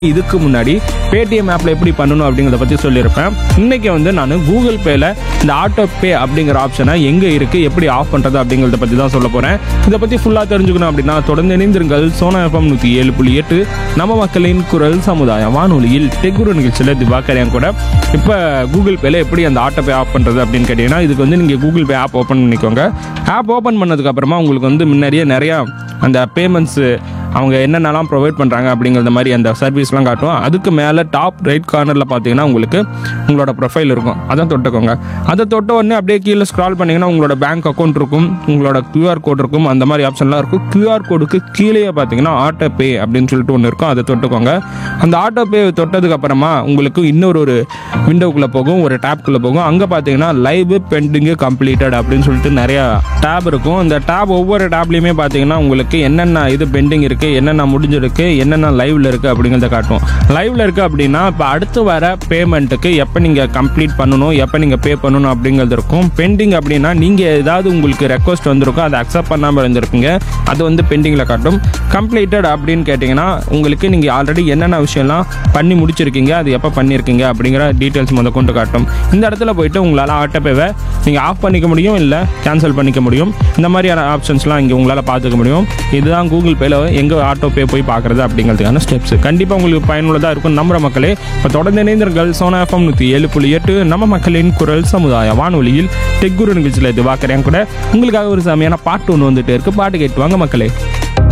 இதுக்கு முன்னாடி பேடிஎம் ஆப்பில் எப்படி பண்ணணும் அப்படிங்கிறத பற்றி சொல்லியிருப்பேன் இன்னைக்கு வந்து நான் கூகுள் பேல இந்த ஆட்டோ பே அப்படிங்கிற ஆப்ஷனை எங்கே இருக்குது எப்படி ஆஃப் பண்ணுறது அப்படிங்கிறத பற்றி தான் சொல்ல போகிறேன் இதை பற்றி ஃபுல்லாக தெரிஞ்சுக்கணும் அப்படின்னா தொடர்ந்து இணைந்திருங்கள் சோனா எஃப்எம் நூற்றி ஏழு புள்ளி எட்டு நம்ம மக்களின் குரல் சமுதாயம் வானொலியில் டெக்குரு நிகழ்ச்சியில் திவாகரையன் கூட இப்போ கூகுள் பேல எப்படி அந்த ஆட்டோ பே ஆஃப் பண்ணுறது அப்படின்னு கேட்டிங்கன்னா இதுக்கு வந்து நீங்கள் கூகுள் பே ஆப் ஓப்பன் பண்ணிக்கோங்க ஆப் ஓப்பன் பண்ணதுக்கப்புறமா உங்களுக்கு வந்து முன்னாடியே நிறையா அந்த பேமெண்ட்ஸு அவங்க என்னென்னலாம் ப்ரொவைட் பண்ணுறாங்க அப்படிங்கிற மாதிரி அந்த சர்வீஸ்லாம் காட்டும் அதுக்கு மேலே டாப் ரைட் கார்னரில் பார்த்தீங்கன்னா உங்களுக்கு உங்களோட ப்ரொஃபைல் இருக்கும் அதை தொட்டுக்கோங்க அதை தொட்ட உடனே அப்படியே கீழே ஸ்க்ரால் பண்ணிங்கன்னா உங்களோட பேங்க் அக்கௌண்ட் இருக்கும் உங்களோட கியூஆர் கோட் இருக்கும் அந்த மாதிரி ஆப்ஷன்லாம் இருக்கும் கியூஆர் கோடுக்கு கீழே பார்த்தீங்கன்னா ஆட்டோ பே அப்படின்னு சொல்லிட்டு ஒன்று இருக்கும் அதை தொட்டுக்கோங்க அந்த ஆட்டோ பே தொட்டதுக்கு அப்புறமா உங்களுக்கு இன்னொரு ஒரு விண்டோக்குள்ளே போகும் ஒரு டேப்குள்ளே போகும் அங்கே பார்த்தீங்கன்னா லைவ் பெண்டிங்கு கம்ப்ளீட்டட் அப்படின்னு சொல்லிட்டு நிறையா டேப் இருக்கும் அந்த டேப் ஒவ்வொரு டேப்லையுமே பார்த்தீங்கன்னா உங்களுக்கு என்னென்ன இது பெண்டிங் இருக்குது என்னென்ன முடிஞ்சிருக்கு என்னென்ன லைவ்ல இருக்குது அப்படிங்கிறத காட்டும் லைவ்ல இருக்குது அப்படின்னா இப்போ அடுத்து வர பேமெண்ட்டுக்கு எப்போ நீங்கள் கம்ப்ளீட் பண்ணணும் எப்போ நீங்கள் பே பண்ணணும் அப்படிங்கிறது இருக்கும் பெண்டிங் அப்படின்னா நீங்கள் ஏதாவது உங்களுக்கு ரெக்வஸ்ட் வந்திருக்கும் அதை அக்செப்ட் பண்ணாமல் இருந்திருக்கீங்க அது வந்து பெண்டிங்கில் காட்டும் கம்ப்ளீட்டட் அப்படின்னு கேட்டிங்கன்னா உங்களுக்கு நீங்கள் ஆல்ரெடி என்னென்ன விஷயம்லாம் பண்ணி முடிச்சிருக்கீங்க அது எப்போ பண்ணியிருக்கீங்க அப்படிங்கிற டீட்டெயில்ஸ் முத கொண்டு காட்டும் இந்த இடத்துல போயிட்டு உங்களால் ஆட்டோபேவை நீங்கள் ஆஃப் பண்ணிக்க முடியும் இல்லை கேன்சல் பண்ணிக்க முடியும் இந்த மாதிரியான ஆப்ஷன்ஸ்லாம் இங்கே உங்களால் பார்த்துக்க முடியும் இதுதான் கூகுள் பேல எங்கே ஆட்டோ பே போய் பார்க்குறது அப்படிங்கிறதுக்கான ஸ்டெப்ஸ் கண்டிப்பாக உங்களுக்கு பயனுள்ளதாக இருக்கும் நம்புற மக்களே இப்போ தொடர்ந்து இணைந்தர்கள் சோனா எஃப்எம் நூற்றி ஏழு புள்ளி எட்டு நம்ம மக்களின் குரல் சமுதாய வானொலியில் டெக்குரு நிகழ்ச்சியில் இது பார்க்குறேன் கூட உங்களுக்காக ஒரு செமையான பாட்டு ஒன்று வந்துட்டு இருக்கு பாட்டு கேட்டு வாங்க மக்களே